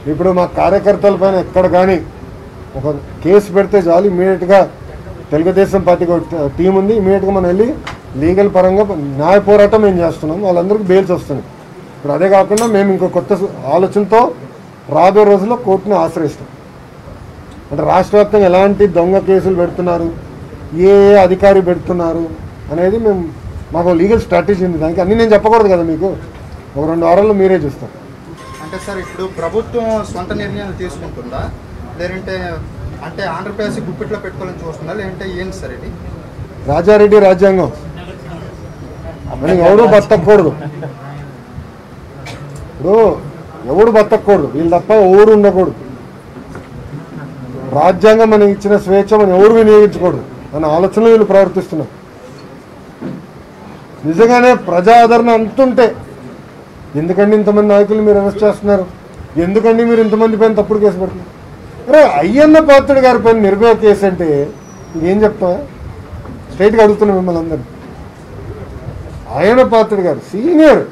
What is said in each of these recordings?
ఇప్పుడు మా కార్యకర్తల పైన ఎక్కడ కానీ ఒక కేసు పెడితే చాలు ఇమీడియట్గా తెలుగుదేశం పార్టీకి ఒక టీం ఉంది ఇమీడియట్గా మనం వెళ్ళి లీగల్ పరంగా న్యాయ పోరాటం మేము చేస్తున్నాం వాళ్ళందరికీ బెయిల్స్ వస్తున్నాయి ఇప్పుడు అదే కాకుండా మేము ఇంకో కొత్త సు- ఆలోచనతో రాబోయే రోజుల్లో కోర్టుని ఆశ్రయిస్తాం అంటే రాష్ట్ర వ్యాప్తంగా ఎలాంటి దొంగ కేసులు పెడుతున్నారు ఏ ఏ అధికారి పెడుతున్నారు అనేది మేము మాకు లీగల్ స్ట్రాటజీ ఉంది దానికి అన్నీ నేను చెప్పకూడదు కదా మీకు ఒక రెండు వారాల్లో మీరే చూస్తారు అంటే సార్ ఇప్పుడు ప్రభుత్వం సొంత నిర్ణయాలు తీసుకుంటుందా లేదంటే అంటే ఆంధ్రప్రదేశ్ గుప్పిట్లో పెట్టుకోవాలని చూస్తుందా లేదంటే ఏంటి సార్ ఇది రాజారెడ్డి రాజ్యాంగం అని ఎవడు బతకూడదు ఇప్పుడు ఎవడు బతకూడదు వీళ్ళు తప్ప ఎవరు ఉండకూడదు రాజ్యాంగం మనకి ఇచ్చిన స్వేచ్ఛ మనం ఎవరు వినియోగించకూడదు అనే ఆలోచనలో వీళ్ళు ప్రవర్తిస్తున్నారు నిజంగానే ప్రజా ఆదరణ అంతుంటే ఎందుకండి ఇంతమంది నాయకులు మీరు అరెస్ట్ చేస్తున్నారు ఎందుకండి మీరు ఇంతమంది పైన తప్పుడు కేసు పెడుతున్నారు అరే అయ్యన్న పాత్రుడు గారి పైన నిర్భయ కేసు అంటే ఏం చెప్తా స్ట్రైట్గా అడుగుతున్నా మిమ్మల్ని అందరినీ ఆయన పాత్రుడు గారు సీనియర్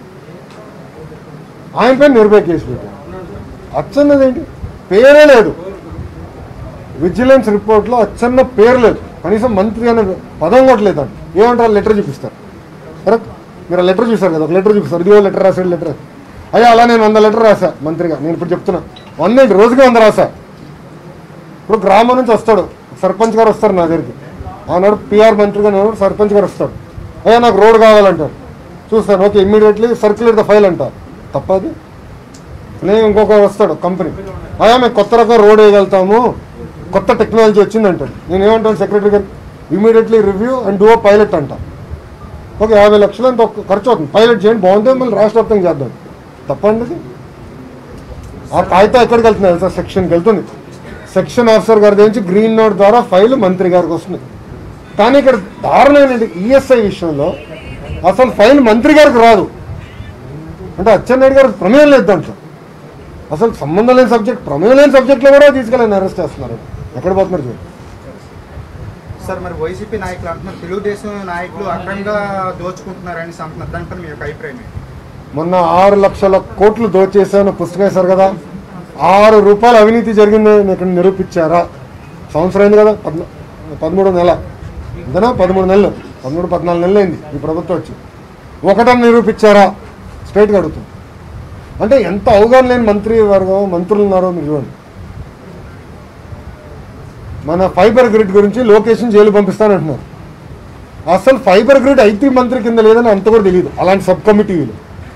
ఆయన పైన నిర్భయ కేసు పెట్టారు అచ్చన్నదేంటి పేరే లేదు విజిలెన్స్ రిపోర్ట్లో అచ్చన్న పేరు లేదు కనీసం మంత్రి అనే పదం కూడా లేదు అంట ఏమంటారు లెటర్ చూపిస్తారు కరెక్ట్ మీరు లెటర్ చూసారు కదా ఒక లెటర్ చూపిస్తారు ఇదిగో లెటర్ రాసాడు లెటర్ అయ్యా అలా నేను వంద లెటర్ రాసా మంత్రిగా నేను ఇప్పుడు చెప్తున్నా వంద ఏంటి రోజుకి వంద రాసా ఇప్పుడు గ్రామం నుంచి వస్తాడు సర్పంచ్ గారు వస్తారు నా దగ్గరికి ఆనాడు పిఆర్ మంత్రిగా నేను సర్పంచ్ గారు వస్తాడు అయ్యా నాకు రోడ్ కావాలంటారు చూస్తాను okay immediately circulate the file అంటారు తప్పది నేను ఇంకొక వస్తాడు కంపెనీ అయ్యా మేము కొత్త రకం రోడ్ వేయగలుగుతాము కొత్త టెక్నాలజీ వచ్చింది అంటాడు నేను ఏమంటాను సెక్రటరీ గారు immediately review and do pilot అంట ఓకే యాభై లక్షలు అంత ఒక్క ఖర్చు అవుతుంది పైలట్ చేయండి బాగుంటుంది మళ్ళీ రాష్ట్ర వ్యాప్తంగా చేద్దాం తప్పండి ఇది ఆ కాగితం ఎక్కడికి వెళ్తుంది సార్ సెక్షన్కి వెళ్తుంది సెక్షన్ ఆఫీసర్ గారి నుంచి గ్రీన్ నోట్ ద్వారా ఫైల్ మంత్రి గారికి వస్తుంది కానీ ఇక్కడ దారుణమైన ఈఎస్ఐ విషయంలో అసలు ఫైల్ మంత్రి గారికి రాదు అంటే అచ్చెన్నాయుడు గారు ప్రమేయం లేదు దాంట్లో అసలు సంబంధం లేని సబ్జెక్ట్ ప్రమేయం లేని సబ్జెక్ట్లో కూడా తీసుకెళ్ళని అరెస్ట్ చేస్తున్నారు ఎక్కడ పోతున్నారు చూడండి సార్ మరి వైసీపీ నాయకులు అంటున్నారు తెలుగుదేశం నాయకులు అక్రమంగా దోచుకుంటున్నారని అంటున్నారు దానిపై మీ యొక్క అభిప్రాయం ఏంటి మొన్న ఆరు లక్షల కోట్లు దోచేశాను పుస్తకం వేశారు కదా ఆరు రూపాయల అవినీతి జరిగింది అని ఇక్కడ నిరూపించారా సంవత్సరం అయింది కదా పద్నా పదమూడు నెల అంతేనా పదమూడు నెలలు పదమూడు పద్నాలుగు నెలలు అయింది ఈ ప్రభుత్వం వచ్చి ఒకటని నిరూపించారా స్ట్రైట్గా అడుగుతుంది అంటే ఎంత అవగాహన లేని మంత్రి వర్గం మంత్రులు ఉన్నారో మీరు చూడండి మన ఫైబర్ గ్రిడ్ గురించి లొకేషన్ జైలు పంపిస్తానంటున్నారు అసలు ఫైబర్ గ్రిడ్ ఐటీ మంత్రి కింద లేదని అంత కూడా తెలియదు అలాంటి సబ్ కమిటీలు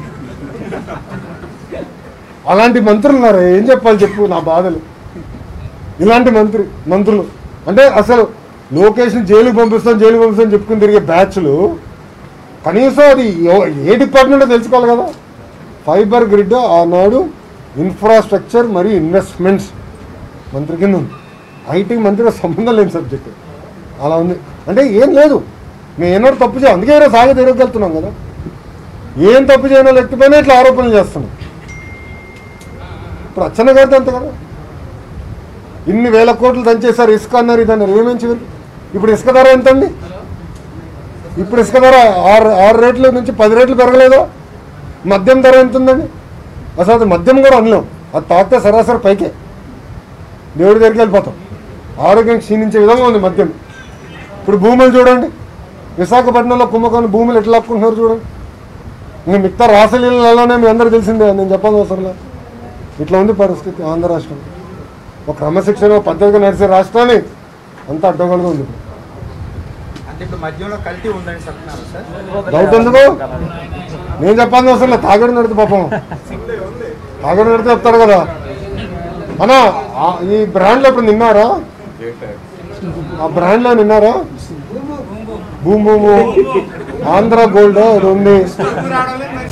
అలాంటి మంత్రులు ఉన్నారు ఏం చెప్పాలి చెప్పు నా బాధలు ఇలాంటి మంత్రి మంత్రులు అంటే అసలు లొకేషన్ జైలుకి పంపిస్తాం జైలుకి పంపిస్తాం చెప్పుకుని తిరిగే బ్యాచ్లు కనీసం అది ఎవ- ఏ డిపార్ట్మెంటో తెలుసుకోవాలి కదా ఫైబర్ గ్రిడ్ ఆనాడు ఇన్ఫ్రాస్ట్రక్చర్ మరియు ఇన్వెస్ట్మెంట్స్ మంత్రి కింద ఉంది ఐటీ మంత్రిగా సంబంధం లేని సబ్జెక్ట్ అలా ఉంది అంటే ఏం లేదు మేము ఏనాడు తప్పు చేయం అందుకే ఈరోజు సాగ తిరగలుగుతున్నాం కదా ఏం తప్పు చేయనో వ్యక్తిపైన ఇట్లా ఆరోపణలు చేస్తున్నాం ఇప్పుడు అచ్చన్న గారితో అంతే కదా ఇన్ని వేల కోట్లు దంచేశారు ఇసుక అన్నారు ఇది అన్నారు ఏమేం చివరికి ఇప్పుడు ఇసుక ధర ఎంత అండి ఇప్పుడు ఇసుక ధర ఆరు ఆరు రేట్ల నుంచి పది రేట్లు పెరగలేదా మద్యం ధర ఎంత ఉందండి అసలు అది మద్యం కూడా అనలేం అది తాగితే సరాసరి పైకే దేవుడి దగ్గరికి వెళ్ళిపోతాం ఆరోగ్యం క్షీణించే విధంగా ఉంది మద్యం ఇప్పుడు భూములు చూడండి విశాఖపట్నంలో కుంభకోణం భూములు ఎట్లా లాక్కుంటున్నారు చూడండి ఇంక మిగతా రాసలీలలోనే మీ అందరూ తెలిసిందే నేను చెప్పాల్సిన అవసరం లేదు ఇట్లా ఉంది పరిస్థితి ఆంధ్ర రాష్ట్రం ఒక క్రమశిక్షణ ఒక పద్ధతిగా నడిచే రాష్ట్రాన్ని అంతా అడ్డగోలుగా ఉంది ఇప్పుడు. అంటే ఇప్పుడు మద్యంలో కల్తీ ఉందని చెప్తున్నారు సార్ డౌట్ ఎందుకు నేను చెప్పాల్సిన అవసరం లేదు తాగడి నడితే పాపం తాగడి నడితే చెప్తాడు కదా అన్నా ఆ- ఈ బ్రాండ్లో ఇప్పుడు నిన్నారా ఆ బ్రాండ్లో నిన్నారా భూమ్ భూము ఆంధ్ర గోల్డ్ అది ఉంది